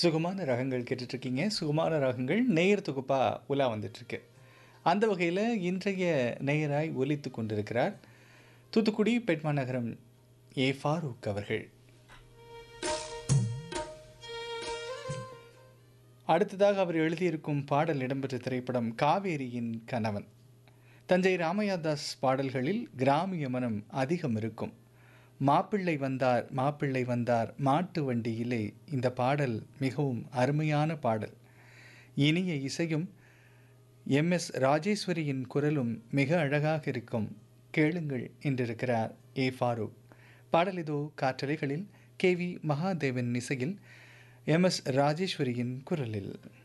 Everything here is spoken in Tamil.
சுகமான ராகங்கள் கேட்டுட்ருக்கீங்க சுகமான ராகங்கள் நேயர் தொகுப்பாக உலா வந்துட்டுருக்கு அந்த வகையில் இன்றைய நேயராய் ஒலித்து கொண்டிருக்கிறார் தூத்துக்குடி பெட்மா நகரம் ஏ ஃபாரூக் அவர்கள் அடுத்ததாக அவர் எழுதியிருக்கும் பாடல் இடம்பெற்ற திரைப்படம் காவேரியின் கணவன் தஞ்சை ராமையாதாஸ் பாடல்களில் கிராமிய மனம் அதிகம் இருக்கும் மாப்பிள்ளை வந்தார் மாப்பிள்ளை வந்தார் மாட்டு வண்டியிலே இந்த பாடல் மிகவும் அருமையான பாடல் இனிய இசையும் எம் எஸ் ராஜேஸ்வரியின் குரலும் மிக அழகாக இருக்கும் கேளுங்கள் என்றிருக்கிறார் ஏ ஃபாரூக் பாடல் இதோ காற்றலைகளில் கே வி மகாதேவன் இசையில் எம் எஸ் ராஜேஸ்வரியின் குரலில்